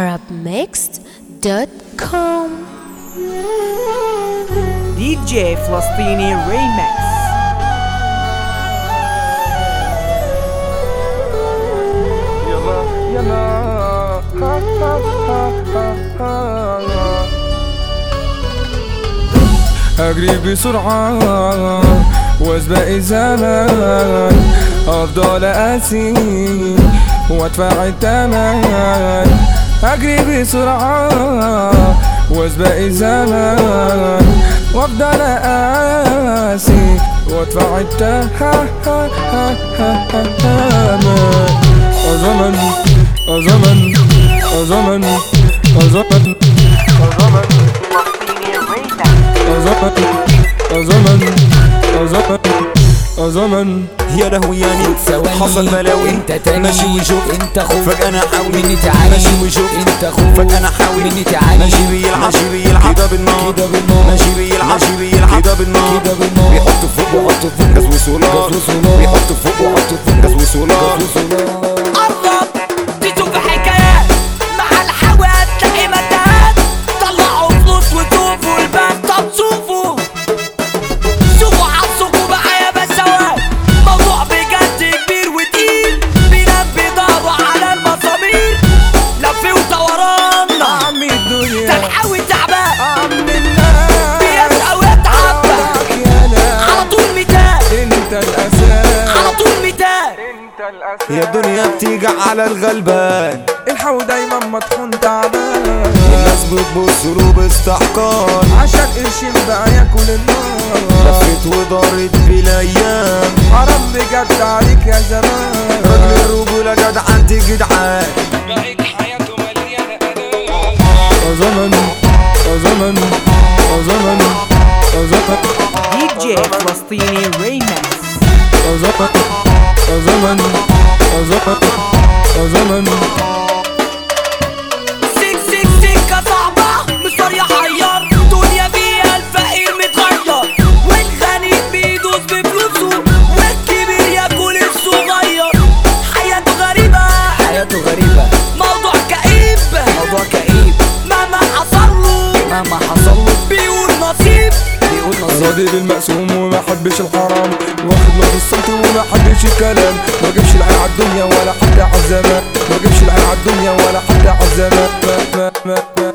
arabmixed.com دي جي فلسطيني ريمكس يلا يلا ها ها ها ها ها أجري بسرعة واسبق الزمن أفضل أقاسي وأدفع التمن أجري بسرعة واسبق الزمن وأفضل أقاسي وأدفع التمن زمن زمن زمن زمن زمن فلسطيني ريمكس زمن زمن زمن زمن يا لهوي يا نيت ثواني حصل بلاوي انت تاني ماشي وشوف انت خوف فجأة انا حاوي مني تعالي ماشي وشوف انت خوف فجأة انا حاوي مني تعالي ماشي بيلعب ماشي بيلعب كده بالنار كده بالنار ماشي بيلعب ماشي بيلعب كده بالنار كده بالنار بيحط فوق وحط فوق جاز وسولار جاز وسولار. بيحط فوق وحط فوق جاز وسولار قرب تشوف حكايات مع الحوا هتلاقي متاهات طلعوا فلوس وشوفوا الباب طب شوفوا شوفوا حظكوا معايا بسواد موضوع بجد كبير وتقيل بينام بيداروا على المسامير لف ودوران عمي الدنيا تنحوي تعبان عم الله بيسعى ويتعب يا لا على طول ميتان انت الاساس على طول ميتان انت الاساس يا الدنيا بتيجي على الغلبان الحو دايما مطحون تعبان الناس بتبص له باستحقار عشان قرشين بقى ياكل النار لفت ودارت بالايام حرام بجد عليك يا زمان راجل الرجولة جدع انت جدعان زمن زمن زمن زمن دي جي فلسطيني ريمكس زمن زمن زمن زمن سك سك سكة صعبة مشوار يحير دنيا فيها الفقير متغير والغني بيدوس بفلوسه والكبير ياكل الصغير حياته غريبة حياته غريبة موضوع كئيب موضوع كئيب مهما حصل له مهما حصل له بيقول نصيب بيقول نصيب راضي بالمقسوم وما حبش الحرام واخد له بالصمت وما حبش الكلام ما جابش العين على الدنيا ولا حتى على الزمان ما جابش العين على الدنيا ولا حتى على الزمان ما ما ما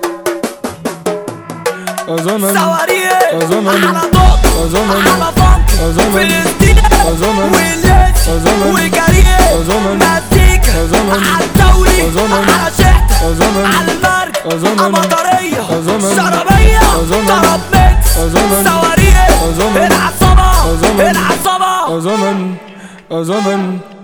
ما زمن صواريخ زمن. على ضغط زمن. على فانك زمن. فلسطين زمن. وليش زمن. وجريح زمن. مزيكا زمن. على الدولي زمن. على شحتة زمن. على المرج زمن. مطرية زمن. شربية زمن. طرب ميكس زمن. صواريخ زمن. العصابة زمن. العصابة زمن زمن